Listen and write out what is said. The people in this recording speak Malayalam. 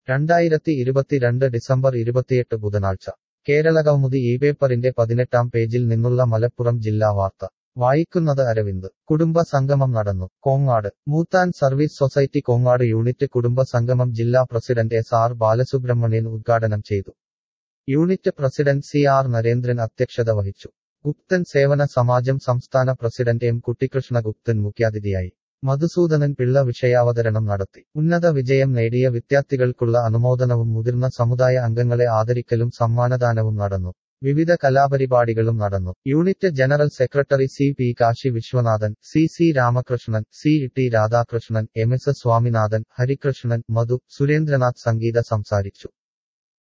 രണ്ടായിരത്തി ഇരുപത്തിരണ്ട് ഡിസംബർ ഇരുപത്തിയെട്ട് ബുധനാഴ്ച കേരളകൗമുദി ഈ പേപ്പറിന്റെ പതിനെട്ടാം പേജിൽ നിന്നുള്ള മലപ്പുറം ജില്ലാ വാർത്ത വായിക്കുന്നത് അരവിന്ദ് കുടുംബ സംഗമം നടന്നു Kongad Moothan service society Kongad unit കുടുംബ സംഗമം ജില്ലാ പ്രസിഡന്റ് എസ് ആർ ബാലസുബ്രഹ്മണ്യൻ ഉദ്ഘാടനം ചെയ്തു unit president C R Narendran അധ്യക്ഷത വഹിച്ചു ഗുപ്തൻ സേവന സമാജം സംസ്ഥാന പ്രസിഡന്റ് എം കുട്ടിക്കൃഷ്ണ ഗുപ്തൻ മുഖ്യാതിഥിയായി മധുസൂദനൻ പിള്ള വിഷയാവതരണം നടത്തി ഉന്നത വിജയം നേടിയ വിദ്യാർത്ഥികൾക്കുള്ള അനുമോദനവും മുതിർന്ന സമുദായ അംഗങ്ങളെ ആദരിക്കലും സമ്മാനദാനവും നടന്നു വിവിധ കലാപരിപാടികളും നടന്നു unit general secretary C P Kashi Viswanathan C C Ramakrishnan C T Radhakrishnan M S Swaminathan Harikrishnan Madhu Surendranath Sangeetha സംസാരിച്ചു